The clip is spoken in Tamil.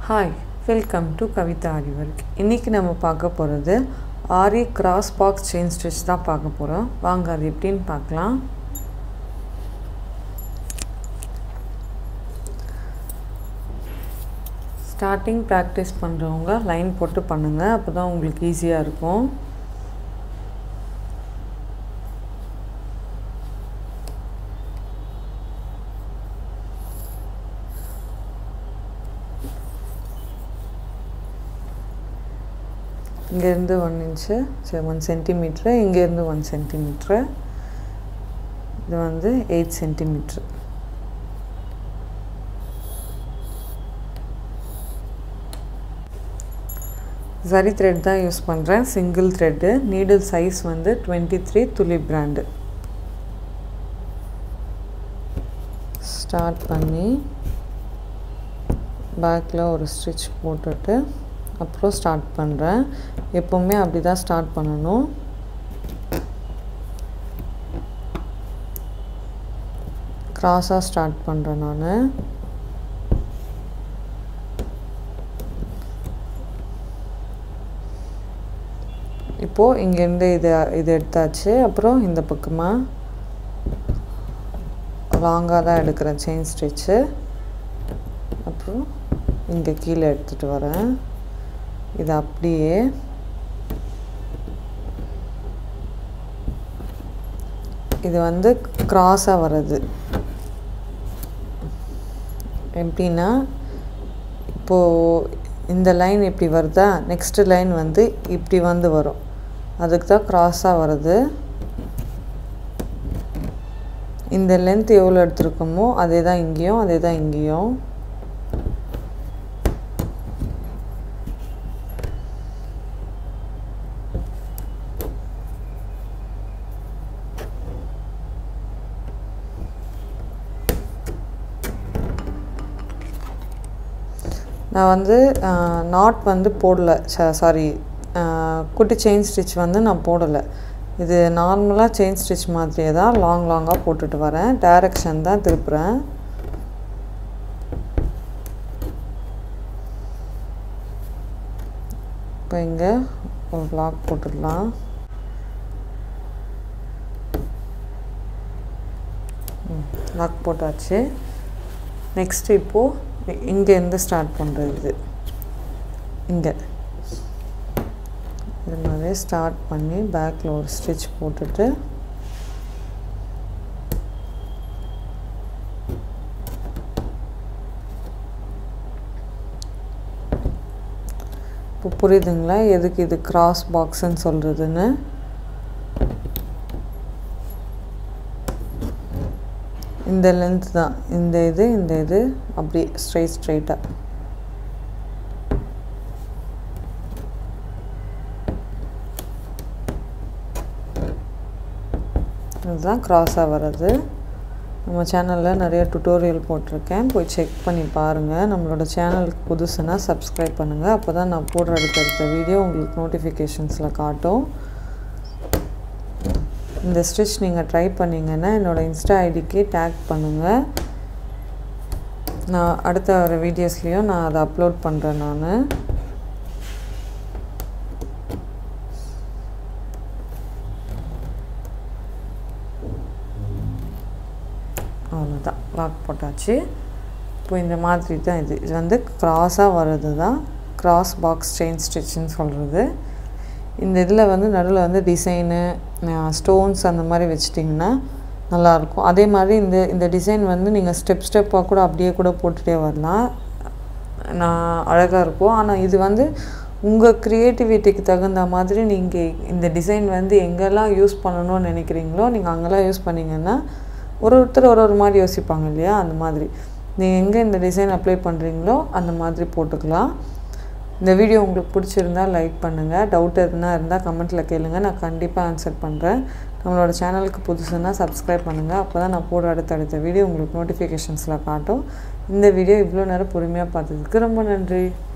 hi welcome to Kavitha Aari work இன்றைக்கி நம்ம பார்க்க போகிறது Aari cross box chain stitch தான் பார்க்க போகிறோம் வாங்க அது எப்படின்னு பார்க்கலாம் ஸ்டார்டிங் ப்ராக்டிஸ் பண்ணுறவங்க லைன் போட்டு பண்ணுங்கள் அப்போ தான் உங்களுக்கு ஈஸியாக இருக்கும் இங்கேருந்து ஒன் இன்ச்சு சரி ஒன் சென்டிமீட்ரு இங்கேருந்து ஒன் சென்டிமீட்ரு இது வந்து எயிட் சென்டிமீட்ரு சரி த்ரெட் தான் யூஸ் பண்ணுறேன் சிங்கிள் த்ரெட்டு நீடில் சைஸ் வந்து டுவெண்ட்டி த்ரீ துளி பிராண்டு ஸ்டார்ட் பண்ணி பேக்கில் ஒரு ஸ்டிச் போட்டுட்டு அப்புறம் ஸ்டார்ட் பண்ணுறேன் எப்போவுமே அப்படி தான் ஸ்டார்ட் பண்ணணும் க்ராஸாக ஸ்டார்ட் பண்ணுறேன் நான் இப்போது இங்கேருந்து இது இது எடுத்தாச்சு அப்புறம் இந்த பக்கமாக லாங்காக தான் எடுக்கிறேன் செயின் ஸ்டிச்சு அப்புறம் இங்கே கீழே எடுத்துகிட்டு வரேன் இது அப்படியே இது வந்து க்ராஸாக வர்றது எப்படின்னா இப்போது இந்த லைன் இப்படி வருதா நெக்ஸ்ட்டு லைன் வந்து இப்படி வந்து வரும் அதுக்கு தான் க்ராஸாக வருது இந்த லென்த் எவ்வளோ எடுத்துருக்கோமோ அதே தான் இங்கேயும் அதே தான் இங்கேயும் நான் வந்து நாட் வந்து போடலை சாரி குட்டி செயின் ஸ்டிச் வந்து நான் போடலை இது நார்மலாக செயின் ஸ்டிச் மாதிரியே தான் லாங் லாங்காக போட்டுட்டு வரேன் டைரக்ஷன் தான் திருப்புறேன் இப்போ இங்கே ஒரு லாக் போட்டுடலாம் லாக் போட்டாச்சு நெக்ஸ்ட்டு இப்போது இங்கேருந்து ஸ்டார்ட் பண்ணுறது இங்கே இது மாதிரி ஸ்டார்ட் பண்ணி பேக்கில் ஒரு ஸ்டிச் போட்டுட்டு இப்போ புரியுதுங்களா எதுக்கு இது கிராஸ் பாக்ஸுன்னு சொல்கிறதுன்னு இந்த லென்த் தான் இந்த இது இந்த இது அப்படி ஸ்ட்ரைட் ஸ்ட்ரைட்டாக இதுதான் க்ராஸாக வர்றது நம்ம சேனலில் நிறைய டுட்டோரியல் போட்டிருக்கேன் போய் செக் பண்ணி பாருங்கள் நம்மளோட சேனலுக்கு புதுசுனா சப்ஸ்கிரைப் பண்ணுங்கள் அப்போ தான் நான் போடுற அடுத்தடுத்த வீடியோ உங்களுக்கு நோட்டிஃபிகேஷன்ஸில் காட்டும் இந்த ஸ்டிச் நீங்கள் ட்ரை பண்ணிங்கன்னா என்னோடய இன்ஸ்டா ஐடிக்கு டேக் பண்ணுங்கள் நான் அடுத்த வர வீடியோஸ்லேயும் நான் அதை அப்லோட் பண்ணுறேன் நான் அவ்வளோதான் லாக் போட்டாச்சு இப்போ இந்த மாதிரி தான் இது இது வந்து க்ராஸாக வர்றது தான் க்ராஸ் பாக்ஸ் செயின் ஸ்டிச்சுன்னு சொல்கிறது இந்த இதில் வந்து நடுவில் வந்து டிசைனு ஸ்டோன்ஸ் அந்த மாதிரி வச்சிட்டிங்கன்னா நல்லாயிருக்கும் அதே மாதிரி இந்த இந்த டிசைன் வந்து நீங்கள் ஸ்டெப் ஸ்டெப்பாக கூட அப்படியே கூட போட்டுகிட்டே வரலாம் நான் அழகாக இருக்கும் ஆனால் இது வந்து உங்கள் க்ரியேட்டிவிட்டிக்கு தகுந்த மாதிரி நீங்கள் இந்த டிசைன் வந்து எங்கெல்லாம் யூஸ் பண்ணணும்னு நினைக்கிறீங்களோ நீங்கள் அங்கெல்லாம் யூஸ் பண்ணிங்கன்னா ஒரு ஒருத்தர் ஒரு ஒரு மாதிரி யோசிப்பாங்க இல்லையா அந்த மாதிரி நீங்கள் எங்கே இந்த டிசைன் அப்ளை பண்ணுறீங்களோ அந்த மாதிரி போட்டுக்கலாம் இந்த வீடியோ உங்களுக்கு பிடிச்சிருந்தால் லைக் பண்ணுங்கள் டவுட் எதுனா இருந்தால் கமெண்ட்டில் கேளுங்க நான் கண்டிப்பாக ஆன்சர் பண்ணுறேன் நம்மளோட சேனலுக்கு புதுசுன்னா சப்ஸ்கிரைப் பண்ணுங்கள் அப்போ தான் நான் போடுற அடுத்தடுத்த வீடியோ உங்களுக்கு நோட்டிஃபிகேஷன்ஸில் காட்டும் இந்த வீடியோ இவ்வளோ நேரம் பொறுமையாக பார்த்ததுக்கு ரொம்ப நன்றி